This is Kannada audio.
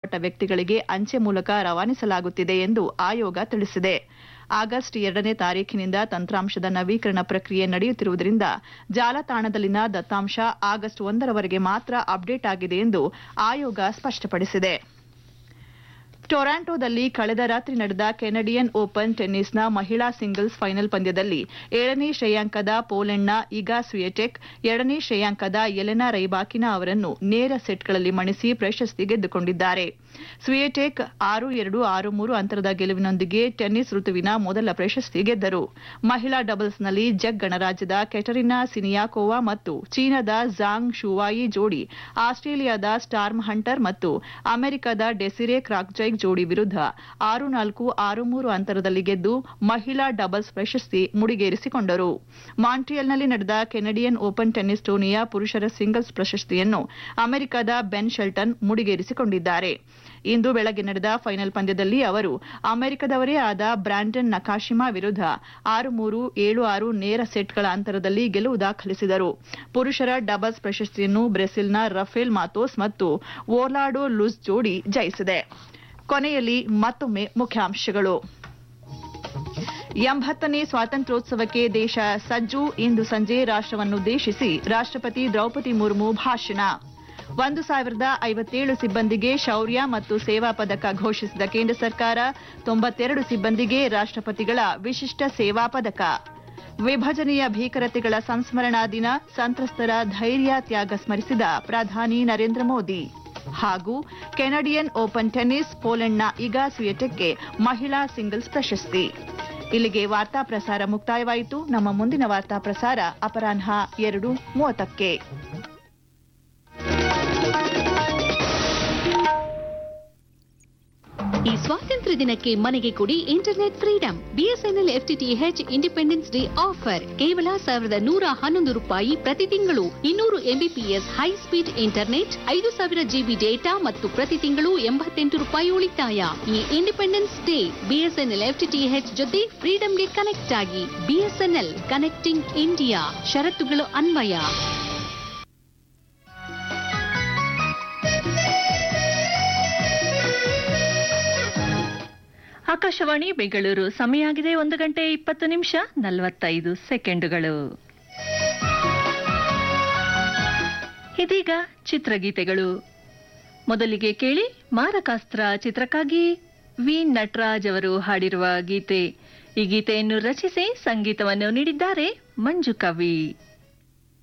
ಸಂಬಂಧಪಟ್ಟ ವ್ಯಕ್ತಿಗಳಿಗೆ ಅಂಚೆ ಮೂಲಕ ರವಾನಿಸಲಾಗುತ್ತಿದೆ ಎಂದು ಆಯೋಗ ತಿಳಿಸಿದೆ ಆಗಸ್ಟ್ ಎರಡನೇ ತಾರೀಖಿನಿಂದ ತಂತ್ರಾಂಶದ ನವೀಕರಣ ಪ್ರಕ್ರಿಯೆ ನಡೆಯುತ್ತಿರುವುದರಿಂದ ಜಾಲತಾಣದಲ್ಲಿನ ದತ್ತಾಂಶ ಆಗಸ್ಟ್ ಒಂದರವರೆಗೆ ಮಾತ್ರ ಅಪ್ಡೇಟ್ ಆಗಿದೆ ಎಂದು ಆಯೋಗ ಸ್ಪಷ್ಟಪಡಿಸಿದೆ ಟೊರಾಂಟೊದಲ್ಲಿ ಕಳೆದ ರಾತ್ರಿ ನಡೆದ ಕೆನಡಿಯನ್ ಓಪನ್ ಟೆನ್ನಿಸ್ನ ಮಹಿಳಾ ಸಿಂಗಲ್ಸ್ ಫೈನಲ್ ಪಂದ್ಯದಲ್ಲಿ ಏಳನೇ ಶ್ರೇಯಾಂಕದ ಪೋಲೆಂಡ್ನ ಇಗಾ ಸ್ವಿಯಟೆಕ್ ಎರಡನೇ ಶ್ರೇಯಾಂಕದ ಎಲೆನಾ ರೈಬಾಕಿನಾ ಅವರನ್ನು ನೇರ ಸೆಟ್ಗಳಲ್ಲಿ ಮಣಿಸಿ ಪ್ರಶಸ್ತಿ ಗೆದ್ದುಕೊಂಡಿದ್ದಾರೆ ಸ್ವಿಯಟೆಕ್ ಆರು ಎರಡು ಆರು ಮೂರು ಅಂತರದ ಗೆಲುವಿನೊಂದಿಗೆ ಟೆನ್ನಿಸ್ ಋತುವಿನ ಮೊದಲ ಪ್ರಶಸ್ತಿ ಗೆದ್ದರು ಮಹಿಳಾ ಡಬಲ್ಸ್ನಲ್ಲಿ ಜಗ್ ಗಣರಾಜ್ಯದ ಕೆಟರಿನಾ ಸಿನಿಯಾಕೋವಾ ಮತ್ತು ಚೀನಾದ ಝಾಂಗ್ ಶುವಾಯಿ ಜೋಡಿ ಆಸ್ಟ್ರೇಲಿಯಾದ ಸ್ಟಾರ್ಮ್ ಹಂಟರ್ ಮತ್ತು ಅಮೆರಿಕದ ಡೆಸಿರೆ ಕ್ರಾಕ್ಜೈಕ್ ಜೋಡಿ ವಿರುದ್ಧ ಆರು ನಾಲ್ಕು ಆರು ಮೂರು ಅಂತರದಲ್ಲಿ ಗೆದ್ದು ಮಹಿಳಾ ಡಬಲ್ಸ್ ಪ್ರಶಸ್ತಿ ಮುಡಿಗೇರಿಸಿಕೊಂಡರು ಮಾಂಟ್ರಿಯಲ್ನಲ್ಲಿ ನಡೆದ ಕೆನಡಿಯನ್ ಓಪನ್ ಟೆನ್ನಿಸ್ ಟೂರ್ನಿಯ ಪುರುಷರ ಸಿಂಗಲ್ಸ್ ಪ್ರಶಸ್ತಿಯನ್ನು ಅಮೆರಿಕದ ಬೆನ್ ಶೆಲ್ಟನ್ ಮುಡಿಗೇರಿಸಿಕೊಂಡಿದ್ದಾರೆ ಇಂದು ಬೆಳಗ್ಗೆ ನಡೆದ ಫೈನಲ್ ಪಂದ್ಯದಲ್ಲಿ ಅವರು ಅಮೆರಿಕದವರೇ ಆದ ಬ್ರಾಂಡನ್ ನಕಾಶಿಮಾ ವಿರುದ್ಧ ಆರು ಮೂರು ಏಳು ಆರು ನೇರ ಸೆಟ್ಗಳ ಅಂತರದಲ್ಲಿ ಗೆಲುವು ದಾಖಲಿಸಿದರು ಪುರುಷರ ಡಬಲ್ಸ್ ಪ್ರಶಸ್ತಿಯನ್ನು ಬ್ರೆಸಿಲ್ನ ರಫೇಲ್ ಮಾತೋಸ್ ಮತ್ತು ಓರ್ಲಾಡೋ ಲುಸ್ ಜೋಡಿ ಜಯಿಸಿದೆ ಕೊನೆಯಲ್ಲಿ ಮತ್ತೊಮ್ಮೆ ಮುಖ್ಯಾಂಶಗಳು ಎಂಬತ್ತನೇ ಸ್ವಾತಂತ್ರ್ಯೋತ್ಸವಕ್ಕೆ ದೇಶ ಸಜ್ಜು ಇಂದು ಸಂಜೆ ರಾಷ್ಟವನ್ನುದ್ದೇಶಿಸಿ ರಾಷ್ಟಪತಿ ದ್ರೌಪದಿ ಮುರ್ಮು ಭಾಷಣ ಒಂದು ಸಾವಿರದ ಐವತ್ತೇಳು ಸಿಬ್ಬಂದಿಗೆ ಶೌರ್ಯ ಮತ್ತು ಸೇವಾ ಪದಕ ಘೋಷಿಸಿದ ಕೇಂದ್ರ ಸರ್ಕಾರ ತೊಂಬತ್ತೆರಡು ಸಿಬ್ಬಂದಿಗೆ ರಾಷ್ಟಪತಿಗಳ ವಿಶಿಷ್ಟ ಸೇವಾ ಪದಕ ವಿಭಜನೆಯ ಭೀಕರತೆಗಳ ಸಂಸ್ಮರಣಾ ದಿನ ಸಂತ್ರಸ್ತರ ಧೈರ್ಯ ತ್ಯಾಗ ಸ್ಮರಿಸಿದ ಪ್ರಧಾನಿ ನರೇಂದ್ರ ಮೋದಿ ಹಾಗೂ ಕೆನಡಿಯನ್ ಓಪನ್ ಟೆನ್ನಿಸ್ ಪೋಲೆಂಡ್ನ ಇಗಾ ಸ್ವಿಯಟೆಕ್ಗೆ ಮಹಿಳಾ ಸಿಂಗಲ್ಸ್ ಪ್ರಶಸ್ತಿ ಇಲ್ಲಿಗೆ ವಾರ್ತಾ ಪ್ರಸಾರ ಮುಕ್ತಾಯವಾಯಿತು ನಮ್ಮ ಮುಂದಿನ ವಾರ್ತಾ ಪ್ರಸಾರ ಅಪರಾಹ್ನ ಎರಡು ಮೂವತ್ತಕ್ಕೆ ಈ ಸ್ವಾತಂತ್ರ್ಯ ದಿನಕ್ಕೆ ಮನೆಗೆ ಕೊಡಿ internet freedom BSNL FTTH independence day offer ಕೇವಲ ಸಾವಿರದ ನೂರ ಹನ್ನೊಂದು ರೂಪಾಯಿ ಪ್ರತಿ ತಿಂಗಳು ಇನ್ನೂರು ಎಂಬಿಪಿಎಸ್ ಹೈ ಸ್ಪೀಡ್ ಇಂಟರ್ನೆಟ್ ಐದು ಸಾವಿರ ಜಿಬಿ ಡೇಟಾ ಮತ್ತು ಪ್ರತಿ ತಿಂಗಳು ಎಂಬತ್ತೆಂಟು ರೂಪಾಯಿ ಉಳಿತಾಯ ಈ ಇಂಡಿಪೆಂಡೆನ್ಸ್ ಡೇ ಬಿಎಸ್ಎನ್ಎಲ್ ಎಫ್ಟಿಟಿಎಚ್ ಜೊತೆ ಫ್ರೀಡಂಗೆ ಕನೆಕ್ಟ್ ಆಗಿ ಬಿಎಸ್ಎನ್ಎಲ್ ಕನೆಕ್ಟಿಂಗ್ ಇಂಡಿಯಾ ಷರತ್ತುಗಳು ಅನ್ವಯ ಆಕಾಶವಾಣಿ ಬೆಂಗಳೂರು ಸಮಯ ಆಗಿದೆ ಒಂದು ಗಂಟೆ ಇಪ್ಪತ್ತು ನಿಮಿಷ ನಲವತ್ತೈದು ಸೆಕೆಂಡುಗಳು ಇದೀಗ ಚಿತ್ರಗೀತೆಗಳು ಮೊದಲಿಗೆ ಕೇಳಿ ಮಾರಕಾಸ್ತ್ರ ಚಿತ್ರಕ್ಕಾಗಿ ವಿ ನಟರಾಜ್ ಅವರು ಹಾಡಿರುವ ಗೀತೆ ಈ ಗೀತೆಯನ್ನು ರಚಿಸಿ ಸಂಗೀತವನ್ನು ನೀಡಿದ್ದಾರೆ ಮಂಜು ಕವಿ